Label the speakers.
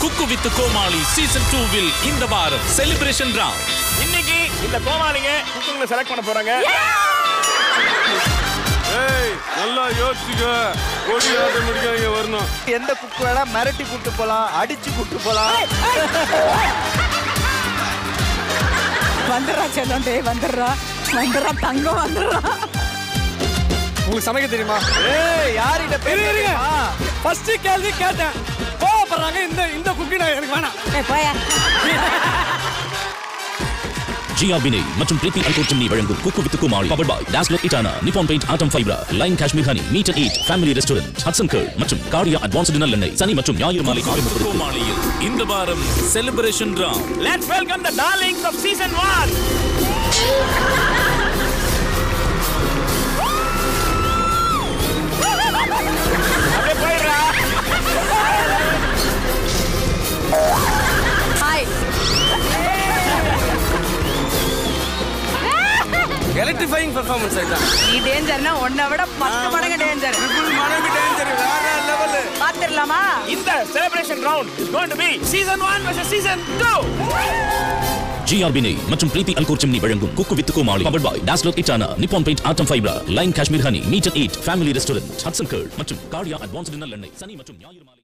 Speaker 1: cook with Comali season டூவில் இந்த வாரம் செலிப்ரேஷன் ரவுண்ட்
Speaker 2: இன்னைக்கு இந்த கோமாளிங்க குக்குங்களை செலக்ட் பண்ண போறாங்க
Speaker 3: ஏய் நல்லா யோசிச்சுக்க கொடி ஆட்ட முடிக்காதீங்க வரணும்
Speaker 4: எந்த குக்கு வேணா மிரட்டி கூட்டு போலாம் அடிச்சு கூட்டு போலாம்
Speaker 5: வந்துடுறா செல்லம் டேய் வந்துடுறா வந்துடுறா தங்கம் வந்துடுறா
Speaker 6: உங்களுக்கு சமைக்க தெரியுமா
Speaker 4: ஏய் யார்கிட்ட பேசுறீங்க
Speaker 6: ஃபர்ஸ்ட் கேள்வி கேட்டேன் கோவப்படுறாங்க இந்த இந்த குக்கி நான் எனக்கு வேணாம்
Speaker 5: ஏய் போயா
Speaker 1: ஜியா பினே மற்றும் பிரீத்தி அல்கோர் சிம்னி வழங்கும் cook with Comali powered by Dazzler இட்டானா நிப்பான் பெயிண்ட் ஆட்டம் ஃபைப்ரா லைன் Kashmir honey meat and eat family restaurant Hatsun curd மற்றும் கார்டியா அட்வான்ஸ்டு நல்லெண்ணெய் சனி மற்றும் ஞாயிறு மாலை ஆறு முப்பது கோமாளியில் இந்த வாரம் celebration round
Speaker 2: let's welcome the darlings of season 1 அப்படியே போயிடுறா
Speaker 5: ஹாய்
Speaker 6: எலக்ட்ரிஃபைங் பெர்ஃபார்மன்ஸ் ஆயிட்டான்
Speaker 5: நீ டேஞ்சர்னா உன்னை விட பத்து மடங்கு டேஞ்சர்
Speaker 6: மனைவி டேஞ்சர் வேற லெவல்
Speaker 5: பாத்துடலாமா
Speaker 2: இந்த celebration round is going to be season 1 versus season 2
Speaker 1: ஜியா பினே மற்றும் பிரீத்தி அல்கோர் சிம்னி வழங்கும் cook with Comali powered by Dazzler இட்டானா நிப்பான் பெயிண்ட் ஆட்டம் ஃபைப்ரா லைன் Kashmir honey meat and eat family restaurant Hatsun curd மற்றும் கார்டியா அட்வான்ஸ்டு நல்லெண்ணெய் சனி மற்றும் ஞாயிறு மாலை